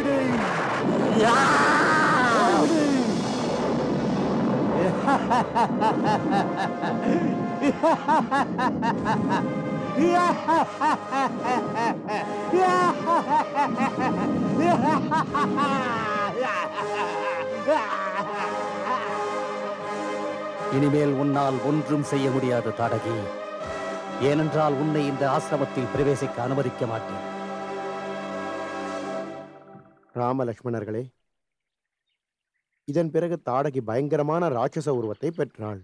போய்விடு இனிமேல் உன்னால் ஒன்றும் செய்ய முடியாது தாடகி ஏனென்றால் உன்னை இந்த ஆசிரமத்தில் பிரவேசிக்க அனுமதிக்க மாட்டேன் ராம லக்ஷ்மணர்களே இதன் பிறகு தாடகி பயங்கரமான ராட்சச உருவத்தை பெற்றாள்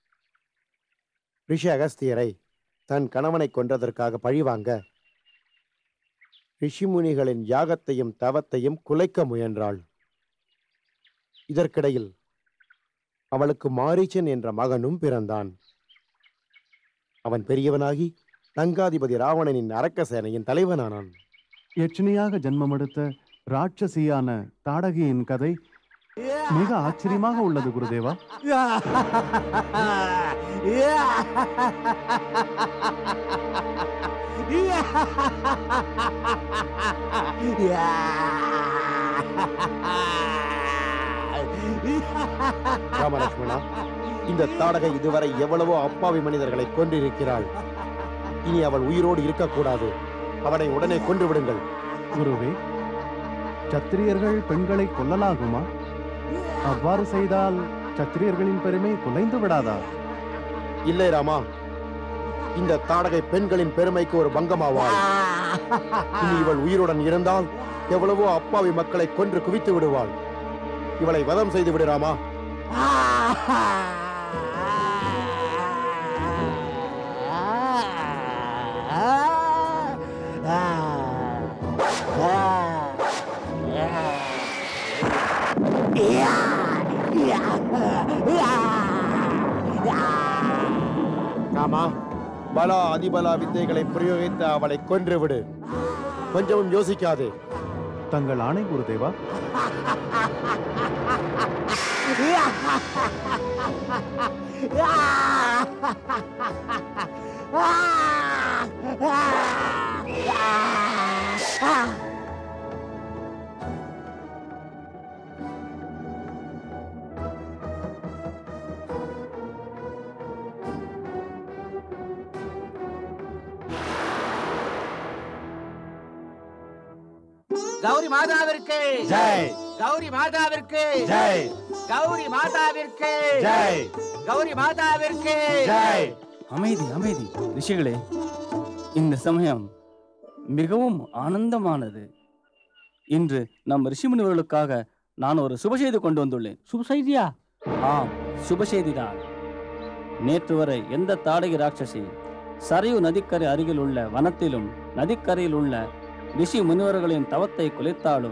ரிஷி அகஸ்தியரை தன் கணவனை கொன்றதற்காக பழிவாங்க ரிஷிமுனிகளின் யாகத்தையும் தவத்தையும் குலைக்க முயன்றாள் இதற்கிடையில் அவளுக்கு மாரீச்சன் என்ற மகனும் பிறந்தான் அவன் பெரியவனாகி லங்காதிபதி ராவணனின் அரக்க சேனையின் தலைவனானான் யட்சினியாக ஜன்மமெடுத்த ராட்சசியான தாடகியின் கதை மிக ஆச்சரியமாக உள்ளது குருதேவா ராமலட்சுமணா இந்த தாடகை இதுவரை எவ்வளவோ அப்பாவி மனிதர்களை கொன்றிருக்கிறாள் இனி அவள் உயிரோடு இருக்கக்கூடாது அவனை உடனே கொன்று விடுங்கள் குருவே சத்திரியர்கள் பெண்களை கொல்லலாகுமா அவ்வாறு செய்தால் சத்திரியர்களின் பெருமை குலைந்து விடாதா இல்லை ராமா இந்த தாடகை பெண்களின் பெருமைக்கு ஒரு பங்கமாவாள் இனி இவள் உயிருடன் இருந்தால் எவ்வளவோ அப்பாவி மக்களை கொன்று குவித்து விடுவாள் இவளை வதம் செய்து விடு ராமா ராமா பலா அதிபலா வித்தைகளை பிரயோகித்து அவளை கொன்று விடு கொஞ்சமும் யோசிக்காதே தங்கள் ஆணை குருதேவா கௌரி மாதாவிற்கு ஜெய் கௌரி மாதாவிற்கு ஜெய் கௌரி மாதாவிற்கு ஜெய் கௌரி மாதாவிற்கு ஜெய் அமைதி அமைதி ரிஷிகளே இந்த சமயம் மிகவும் ஆனந்தமானது இன்று நம் ரிஷிமுனிவர்களுக்காக நான் ஒரு சுபசெய்தி கொண்டு வந்துள்ளேன் சுபசெய்தியா ஆம் சுபசெய்திதான் நேற்று வரை எந்த தாடகி ராட்சசி சரையு நதிக்கரை அருகில் உள்ள வனத்திலும் நதிக்கரையில் உள்ள ரிஷி முனிவர்களின் தவத்தை குலைத்தாளோ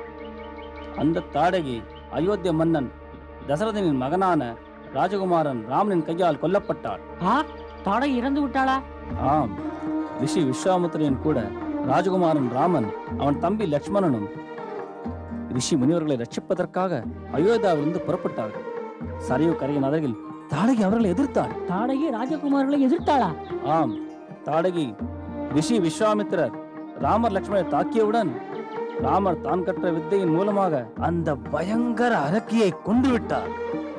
அந்த தாடகி அயோத்திய மன்னன் தசரதனின் மகனான ராஜகுமாரன் ராமனின் கையால் கொல்லப்பட்டாள் ஆ தாடகை இறந்து விட்டாளா ஆம் ரிஷி விஸ்வாமித்திரன் கூட ராஜகுமாரன் ராமன் அவன் தம்பி லக்ஷ்மணனும் ரிஷி முனிவர்களை ரட்சிப்பதற்காக அயோத்தியாவிலிருந்து புறப்பட்டார்கள் சரியு கரையின் அருகில் தாடகி அவர்களை எதிர்த்தாள் தாடகை ராஜகுமார்களை எதிர்த்தாளா ஆம் தாடகி ரிஷி விஸ்வாமித்திரர் ராமர் லக்ஷ்மணரை தாக்கியவுடன் ராமர் தான் கற்ற வித்தையின் மூலமாக அந்த பயங்கர அரக்கியை கொண்டு விட்டார்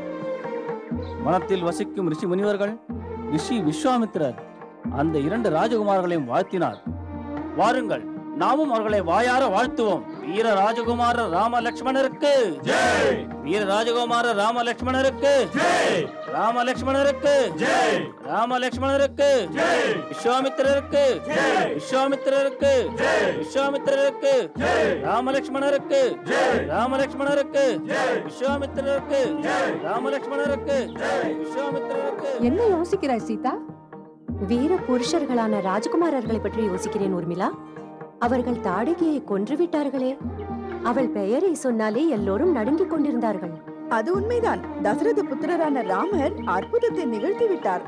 வனத்தில் வசிக்கும் ரிஷி முனிவர்கள் ரிஷி விஸ்வாமித்திரர் அந்த இரண்டு ராஜகுமார்களையும் வாழ்த்தினார் வாருங்கள் நாமும் அவர்களை வாயார வாழ்த்துவோம் வீர ராஜகுமார ராம லக்ஷ்மணருக்கு வீர ராஜகுமார ராம லக்ஷ்மணருக்கு ராம லக்ஷ்மணருக்கு ராம லக்ஷ்மணருக்கு விஸ்வாமித்திரருக்கு விஸ்வாமித்திரருக்கு விஸ்வாமித்திரருக்கு ராம லக்ஷ்மணருக்கு ராம லக்ஷ்மணருக்கு விஸ்வாமித்திரருக்கு ராம லக்ஷ்மணருக்கு விஸ்வாமித்திரருக்கு என்ன யோசிக்கிறாய் சீதா வீர புருஷர்களான ராஜகுமாரர்களை பற்றி யோசிக்கிறேன் ஊர்மிளா அவர்கள் தாடகியை கொன்று விட்டார்களே அவள் பெயரை சொன்னாலே எல்லோரும் நடுங்கிக் கொண்டிருந்தார்கள் அது உண்மைதான் தசரத புத்திரரான ராமர் அற்புதத்தை நிகழ்த்தி விட்டார்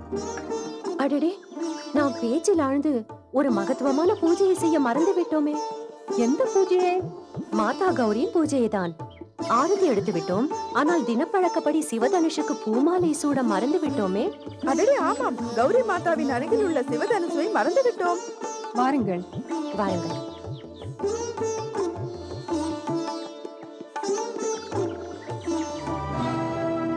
அடடே நாம் பேச்சில் ஆழ்ந்து ஒரு மகத்துவமான பூஜையை செய்ய மறந்து விட்டோமே எந்த பூஜையே மாதா கௌரியின் பூஜையை தான் ஆரதி எடுத்து விட்டோம் ஆனால் தினப்பழக்கப்படி சிவதனுஷுக்கு பூமாலை சூட மறந்து விட்டோமே அடடே ஆமாம் கௌரி மாதாவின் அருகில் உள்ள சிவதனுசுவை மறந்து விட்டோம் வாருங்கள் வாருங்கள்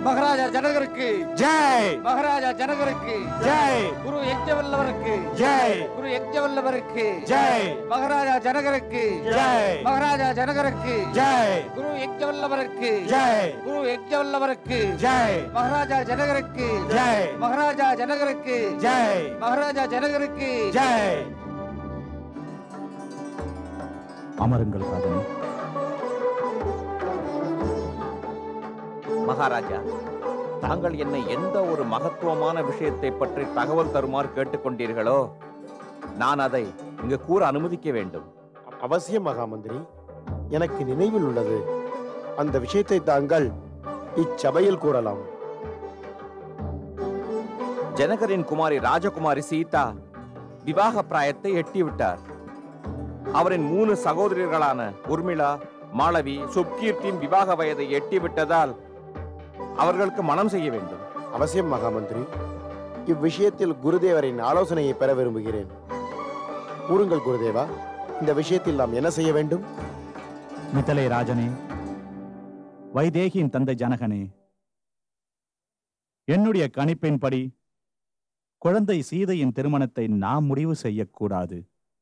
மகாராஜா ஜனகருக்கு ஜெய் மகாராஜா ஜனகருக்கு ஜெய் குரு யஜ்ஞவல்லவருக்கு ஜெய் குரு யஜ்ஞவல்லவருக்கு ஜெய் மகாராஜா ஜனகருக்கு ஜெய் மகாராஜா ஜனகருக்கு ஜெய் குரு யஜ்ஞவல்லவருக்கு ஜெய் குரு யஜ்ஞவல்லவருக்கு ஜெய் மகாராஜா ஜனகருக்கு ஜெய் மகாராஜா ஜனகருக்கு ஜெய் மகாராஜா ஜனகருக்கு ஜெய் அமருங்கள் ராஜனே மகாராஜா தாங்கள் என்னை எந்த ஒரு மகத்துவமான விஷயத்தை பற்றி தகவல் தருமாறு கேட்டுக்கொண்டீர்களோ நான் அதை இங்கு கூற அனுமதிக்க வேண்டும் அவசியம் மகாமந்திரி எனக்கு நினைவில் உள்ளது அந்த விஷயத்தை தாங்கள் இச்சபையில் கூறலாம் ஜனகரின் குமாரி ராஜகுமாரி சீதா விவாக பிராயத்தை எட்டிவிட்டார் அவரின் மூணு சகோதரர்களான உர்மிளா மாளவி சுப்கீர்த்தியின் விவாக வயதை எட்டிவிட்டதால் அவர்களுக்கு மனம் செய்ய வேண்டும் அவசியம் மகாமந்திரி இவ்விஷயத்தில் குருதேவரின் ஆலோசனையை பெற விரும்புகிறேன் கூறுங்கள் குருதேவா இந்த விஷயத்தில் நாம் என்ன செய்ய வேண்டும் மிதலை ராஜனே வைதேகியின் தந்தை ஜனகனே என்னுடைய கணிப்பின்படி குழந்தை சீதையின் திருமணத்தை நாம் முடிவு செய்யக்கூடாது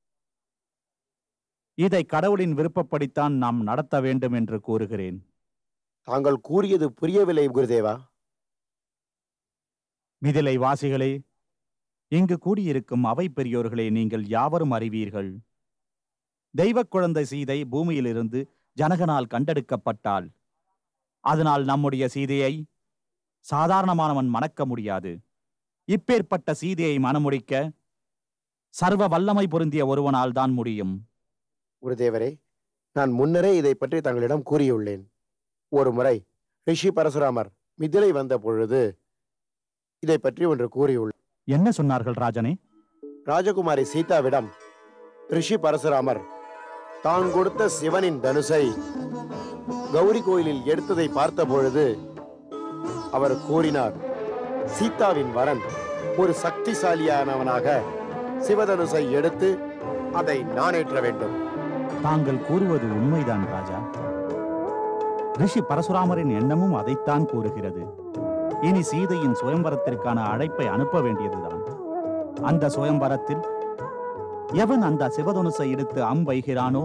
இதை கடவுளின் விருப்பப்படித்தான் நாம் நடத்த வேண்டும் என்று கூறுகிறேன் தாங்கள் கூறியது புரியவில்லை குருதேவா மிதிலை வாசிகளே இங்கு கூடியிருக்கும் அவை பெரியோர்களே நீங்கள் யாவரும் அறிவீர்கள் தெய்வக் குழந்தை சீதை பூமியிலிருந்து ஜனகனால் கண்டெடுக்கப்பட்டாள் அதனால் நம்முடைய சீதையை சாதாரணமானவன் மணக்க முடியாது இப்பேற்பட்ட சீதையை மணமுடிக்க சர்வ வல்லமை பொருந்திய ஒருவனால் தான் முடியும் குருதேவரே நான் முன்னரே இதை பற்றி தங்களிடம் கூறியுள்ளேன் ஒரு முறை ரிஷி பரசுராமர் மிதிலை வந்த பொழுது இதை பற்றி ஒன்று கூறியுள்ளார் என்ன சொன்னார்கள் ராஜனே ராஜகுமாரி சீதாவிடம் ரிஷி பரசுராமர் தான் கொடுத்த சிவனின் தனுசை கௌரி கோயிலில் எடுத்ததை பார்த்த பொழுது அவர் கூறினார் சீதாவின் வரன் ஒரு சக்திசாலியானவனாக சிவதனுசை எடுத்து அதை நானேற்ற வேண்டும் தாங்கள் கூறுவது உண்மைதான் ராஜா ரிஷி பரசுராமரின் எண்ணமும் அதைத்தான் கூறுகிறது இனி சீதையின் சுயம்பரத்திற்கான அழைப்பை அனுப்ப வேண்டியதுதான் அந்த சுயம்பரத்தில் எவன் அந்த சிவதனுசை எடுத்து அம்பைகிறானோ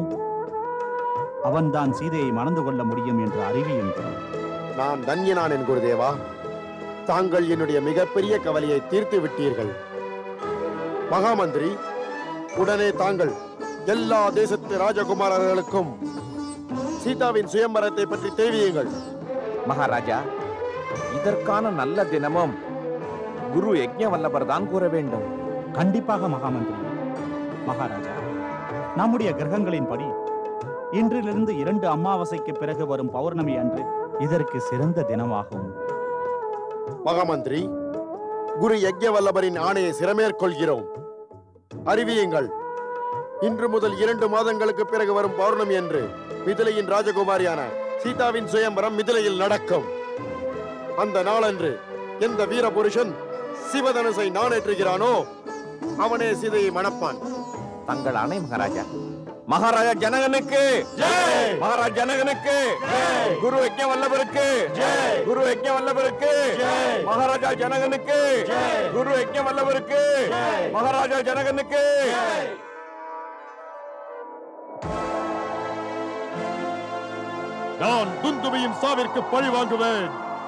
அவன்தான் சீதையை மணந்து கொள்ள முடியும் என்று அறிவியுங்கள் நான் தன்யனான் என் குருதேவா தாங்கள் என்னுடைய மிகப்பெரிய கவலையை தீர்த்து விட்டீர்கள் மகாமந்திரி உடனே தாங்கள் எல்லா தேசத்து ராஜகுமாரர்களுக்கும் சீதாவின் சுயம்பரத்தை பற்றி தெரிவியுங்கள் மகாராஜா இதற்கான நல்ல தினமும் குரு யஜ்ஞ வல்லவர் தான் கூற வேண்டும் கண்டிப்பாக மகாமந்திரி மகாராஜா நம்முடைய கிரகங்களின்படி இன்றிலிருந்து இரண்டு அமாவாசைக்கு பிறகு வரும் பௌர்ணமி அன்று இதற்கு சிறந்த தினமாகும் மகாமந்திரி குரு யஜ்ய வல்லபரின் ஆணையை சிறமேற்கொள்கிறோம் அறிவியுங்கள் இன்று முதல் இரண்டு மாதங்களுக்கு பிறகு வரும் பௌர்ணமி அன்று மிதிலையின் ராஜகுமாரியான சீதாவின் சுயம்பரம் மிதிலையில் நடக்கும் அந்த நாளன்று எந்த வீர புருஷன் சிவதனுசை நானேற்றுகிறானோ அவனே சீதையை மணப்பான் தங்கள் ஆணை மகாராஜா மகாராஜா ஜனகனுக்கு மகாராஜா ஜனகனுக்கு குரு யஜ்ஞ வல்லவருக்கு குரு யஜ்ஞ வல்லவருக்கு மகாராஜா ஜனகனுக்கு குரு யஜ்ஞ வல்லவருக்கு மகாராஜா ஜனகனுக்கு நான் துந்துமையின் சாவிற்கு பழி வாங்குவேன்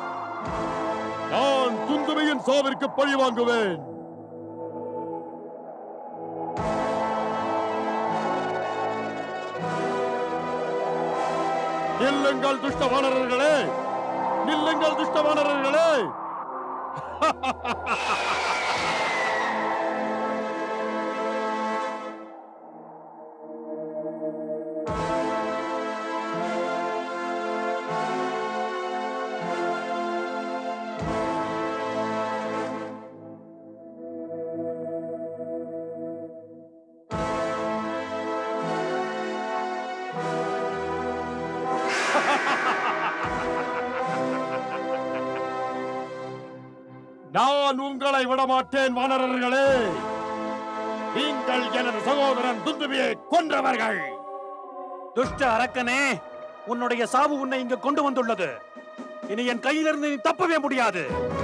நான் துந்துமையின் சாவிற்கு பழி வாங்குவேன் நில்லுங்கள் துஷ்ட வானரர்களே நில்லுங்கள் துஷ்ட வானரர்களே நான் உங்களை விடமாட்டேன் வானரர்களே நீங்கள் எனது சகோதரன் துந்துபியை கொன்றவர்கள் துஷ்ட அரக்கனே உன்னுடைய சாவு உன்னை இங்கு கொண்டு வந்துள்ளது இனி என் கையிலிருந்து நீ தப்பவே முடியாது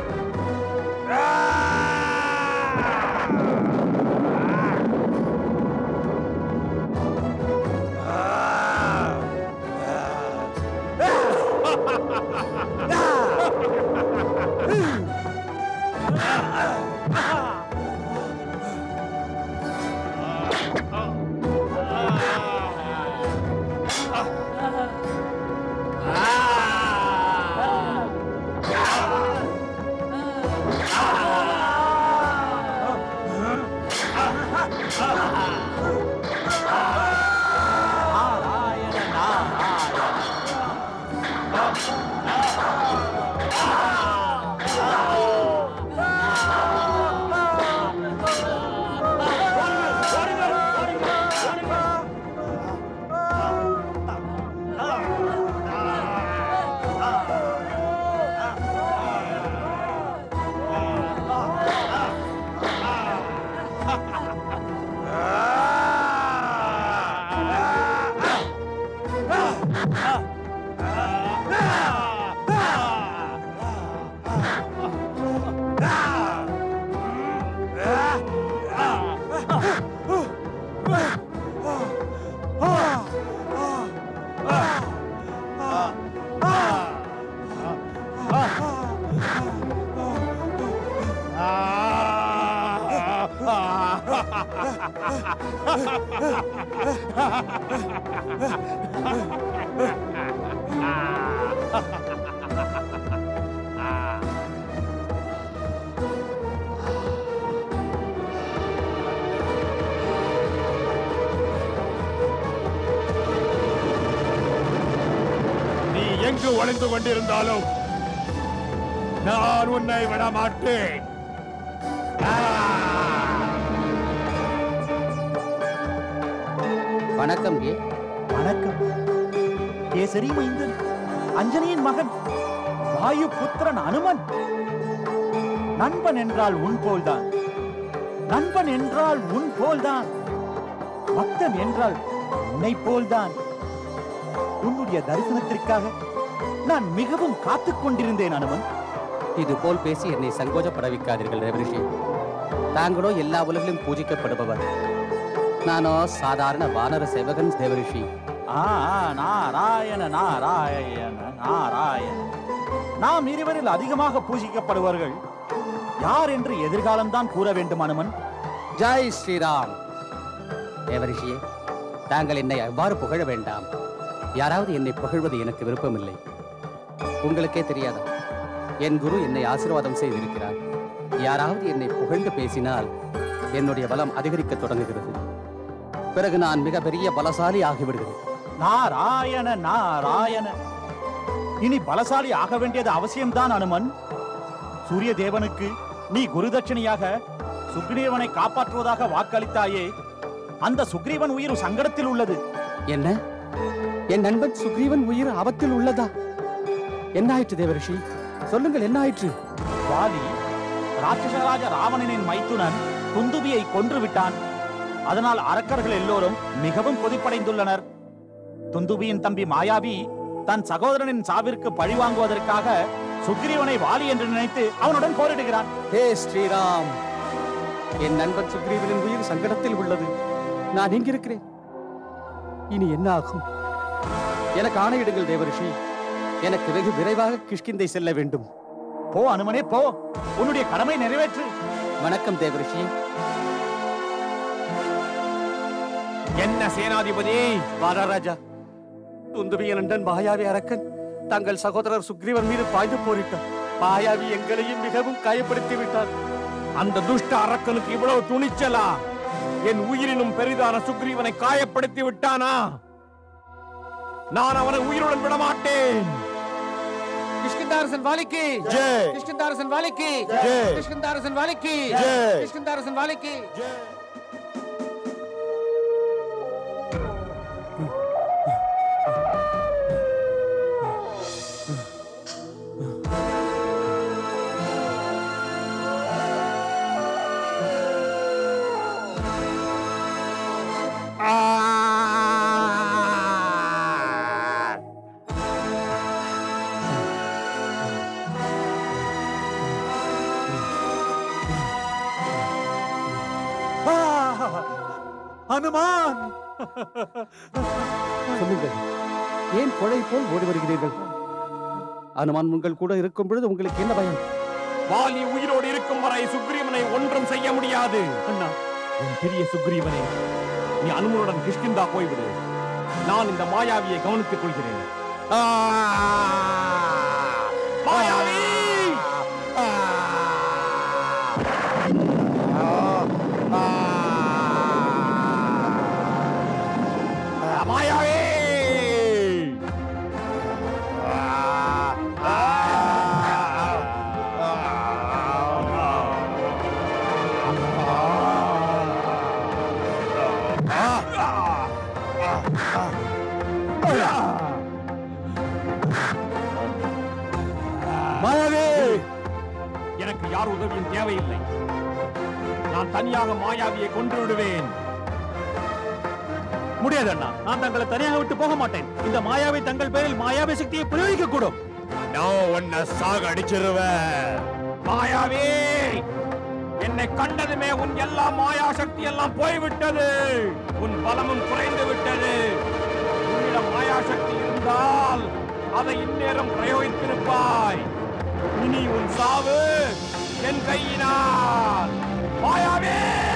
நீ எங்கு ஒளிந்து கொண்டிருந்தாலும் நான் உன்னை விட மாட்டேன் வணக்கம் ஏ வணக்கம் கேசரி மைந்தன் அஞ்சனியின் மகன் வாயு புத்திரன் அனுமன் நண்பன் என்றால் உன் போல்தான் நண்பன் என்றால் உன் போல்தான் பக்தன் என்றால் உன்னை போல்தான் உன்னுடைய தரிசனத்திற்காக நான் மிகவும் காத்துக் கொண்டிருந்தேன் அனுமன் இது போல் பேசி என்னை சங்கோஜப்பட வைக்காதீர்கள் தேவரிஷி தாங்களோ எல்லா உலகிலும் பூஜிக்கப்படுபவர் நானோ சாதாரண வானர சேவகன் தேவரிஷி ஆ ஆ, நாராயண நாராயண நாராயண நாம் இருவரில் அதிகமாக பூஜிக்கப்படுவார்கள் யார் என்று எதிர்காலம்தான் கூற வேண்டும் அனுமன் ஜெய் ஸ்ரீராம் தேவரிஷியே தாங்கள் என்னை அவ்வாறு புகழ வேண்டாம் யாராவது என்னை புகழ்வது எனக்கு விருப்பமில்லை உங்களுக்கே தெரியாதா என் குரு என்னை ஆசீர்வாதம் செய்திருக்கிறார் யாராவது என்னை புகழ்ந்து பேசினால் என்னுடைய பலம் அதிகரிக்கத் தொடங்குகிறது பிறகு நான் மிக பெரிய பலசாலி ஆகிவிடுகிறேன் நாராயண நாராயண இனி பலசாலி ஆக வேண்டியது அவசியம்தான் அனுமன் சூரிய தேவனுக்கு நீ குருதட்சணியாக சுக்ரீவனை காப்பாற்றுவதாக வாக்களித்தாயே அந்த சுக்ரீவன் உயிர் சங்கடத்தில் உள்ளது என்ன என் நண்பன் சுக்ரீவன் உயிர் ஆபத்தில் உள்ளதா என்ன ஆயிற்று தேவரிஷி சொல்லுங்கள் என்ன ஆயிற்று வாலி ராட்சசராஜ ராவணனின் மைத்துனன் குந்துபியை கொன்று விட்டான் அதனால் அரக்கர்கள் எல்லோரும் மிகவும் கொதிப்படைந்துள்ளனர் துந்துபியின் தம்பி மாயாவி தன் சகோதரனின் சாவிற்கு பழி வாங்குவதற்காக சுக்ரீவனை வாலி என்று நினைத்து அவனுடன் போரிடுகிறான் ஹே ஸ்ரீராம் என் நண்பன் சுக்ரீவனின் உயிர் சங்கடத்தில் உள்ளது நான் எங்கிருக்கிறேன் இனி என்ன ஆகும் எனக்கு ஆணையிடுங்கள் தேவரிஷி எனக்கு வெகு விரைவாக கிஷ்கிந்தை செல்ல வேண்டும் போ அனுமனே போ உன்னுடைய கடமை நிறைவேற்று வணக்கம் தேவரிஷி என்ன சேனாதிபதி வாராராஜா துந்துபிய நண்டன் மாயாவி அரக்கன் தங்கள் சகோதரர் சுக்ரீவன் மீது பாய்ந்து போரிட்டார் மாயாவி எங்களையும் மிகவும் காயப்படுத்தி விட்டார் அந்த துஷ்ட அரக்கனுக்கு இவ்வளவு துணிச்சலா என் உயிரினும் பெரிதான சுக்ரீவனை காயப்படுத்தி விட்டானா நான் அவனை உயிருடன் விட மாட்டேன் கிஷ்கிந்தாரசன் வாலிக்கு ஜெய். கிஷ்கிந்தாரசன் வாலிக்கு ஜெய். கிஷ்கிந்தாரசன் வாலிக்கு ஜெய். கிஷ்கிந்தாரசன் வாலிக்கு அனுமான் சொல்லுங்கள் ஏன் கொலை போல் ஓடி வருகிறீர்கள் அனுமான் உங்கள் கூட இருக்கும் பொழுது உங்களுக்கு என்ன பயம் வாலி உயிரோடு இருக்கும் வரை சுக்ரீவனை ஒன்றும் செய்ய முடியாது அண்ணா என் பெரிய சுக்ரீவனே நீ அனுமனுடன் கிஷ்கிந்தா போய்விடு நான் இந்த மாயாவியை கவனித்துக் கொள்கிறேன் மாயாவி மாயாவி மாயாவி எனக்கு யார் உதவியும் தேவையில்லை நான் தனியாக மாயாவியை கொன்று விடுவேன் முடியாது அண்ணா நான் தங்களை தனியாக விட்டு போக மாட்டேன் இந்த மாயாவை தங்கள் பேரில் மாயாவி சக்தியை பிரயோகிக்க கூடும் நான் உன்னை சாக அடிச்சிருவேன் மாயாவி என்னை கண்டதுமே உன் எல்லா மாயா சக்தி எல்லாம் போய்விட்டது உன் பலமும் குறைந்து விட்டது உன்னிடம் மாயா சக்தி இருந்தால் அதை இந்நேரம் பிரயோகித்திருப்பாய் இனி உன் சாவு என் கையினால் மாயாவி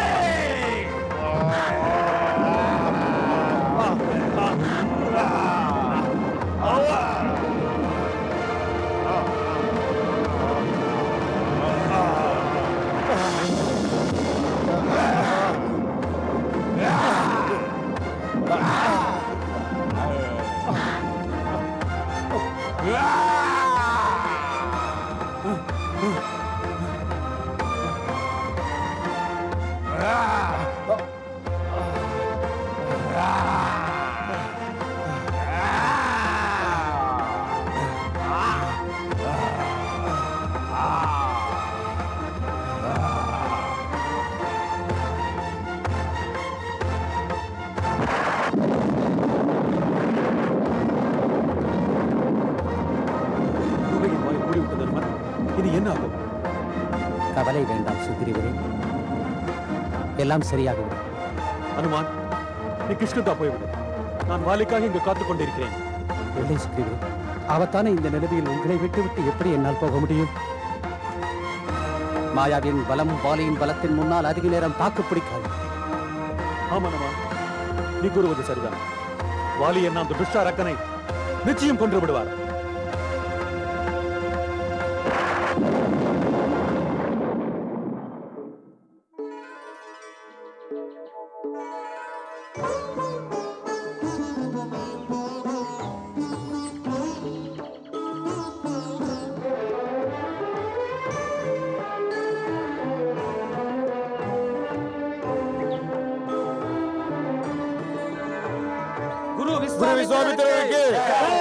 குகையின் வாய் மூடிவிட்டது அனுமன் இனி என்ன ஆகும் கவலை வேண்டாம் சுக்ரீவரே எல்லாம் சரியாகும் அனுமான் நீ கிஷ்கிந்தா போய்விடு நான் வாலிக்காக இங்கு காத்துக் கொண்டிருக்கிறேன் இல்லை சுக்ரீவரே அவத்தானே இந்த நிலைமையில் உங்களை விட்டுவிட்டு எப்படி என்னால் போக முடியும் மாயாவின் பலம் வாலியின் பலத்தின் முன்னால் அதிக நேரம் தாக்கு பிடிக்காது ஆமா அனுமான் நீ கூறுவது சரிதான் வாலி என்ன அந்த துஷ்ட அரக்கனை நிச்சயம் கொன்று விடுவார் குரு விஸ்வாமித்திரருக்கு